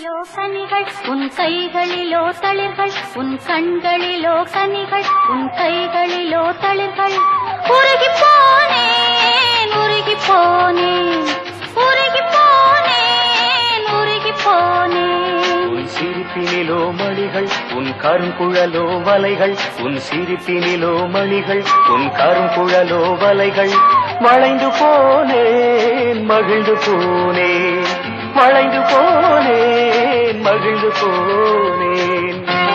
கைகளிலோ கனிகள் உன் கைகளிலோ தளிர்கள் உன் கண்களிலோ கனிகள் உன் கைகளிலோ தளிர்கள் உருகி போனேன் உருகி போனேன் உருகி போனேன் உருகி போனேன் உன் சிரிப்பினிலோ மணிகள் உன் கருங்குழலோ வலைகள் உன் சிரிப்பினிலோ மணிகள் உன் கருங்குழலோ வலைகள் வளைந்து போனேன் மகிழ்ந்து போனேன் வளைந்து போனேன் மகிழ்ந்து போனேன்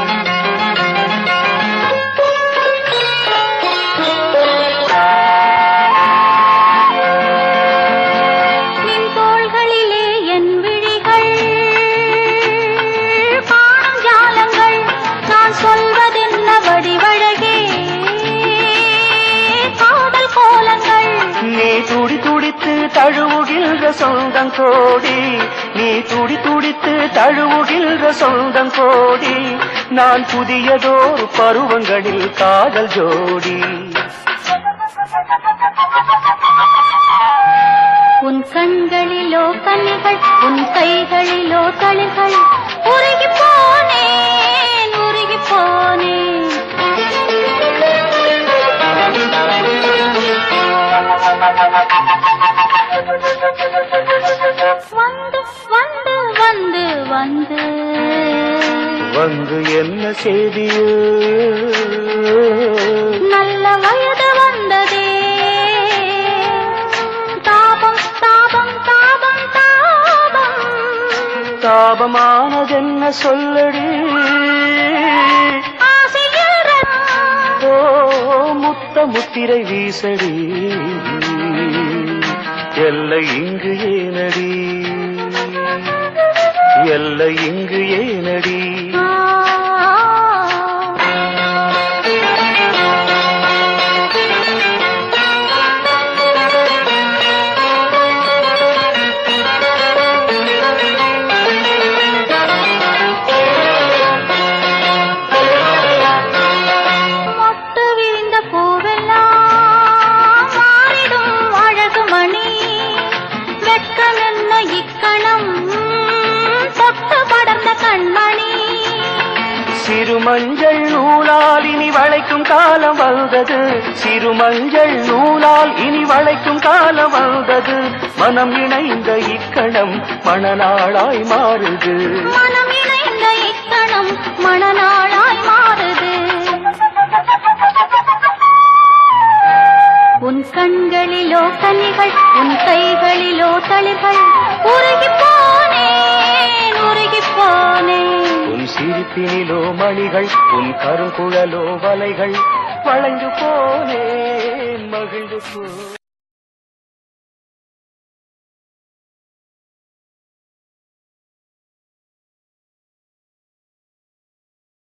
நின் தோள்களிலே என் விழிகள் காணும் ஜாலங்கள் நான் சொல்வதென்ன வடிவழகே காதல் கோலங்கள் நீ துடி துடித்து தழுவுகின்ற சொந்தம் கோடி நீ துடி துடித்து தழுவுகின்ற சொந்தம் கோடி நான் புதியதோர் பருவங்களில் காதல் ஜோடி உன் கண்களிலோ கண்ணிகள் உன் கைகளிலோ தளிர்கள் உருகி போனேன் உருகி போனேன் வந்து வந்து வந்து வந்து வந்து என்ன செய்தியோ நல்ல வயது வந்ததே தாபம் தாபம் தாபம் தாபம் தாபமானதென்ன சொல்லடி ஆசையில் ரத்தம். ஓ முத்த முத்திரை வீசடி எல்லை இங்கு ஏனடி எல்லை இங்கு ஏனடி ஆ. மொட்டு விரிந்த பூவெல்லாம் மாறிடும் அழகு மணி வெட்கம் என்ன இக்கணம் தொட்டு படர்ந்த கண்மணி சிறு மஞ்சள் நூலால் இனி வளைக்கும் காலம் வந்தது சிறு மஞ்சள் நூலால் இனி வளைக்கும் காலம் வந்தது மனம் இணைந்த இக்கணம் மணநாளாய் மாறுது மனம் இணைந்த இக்கணம் மணநாளாய் மாறுது உன் கண்களிலோ கனிகள் உன் கைகளிலோ தளிர்கள் உருகி போனேன் உருகி போனேன் உன் சிரிப்பினிலோ மணிகள் உன் கருங்குழலோ வலைகள் வளைந்து போனேன் மகிழ்ந்து போ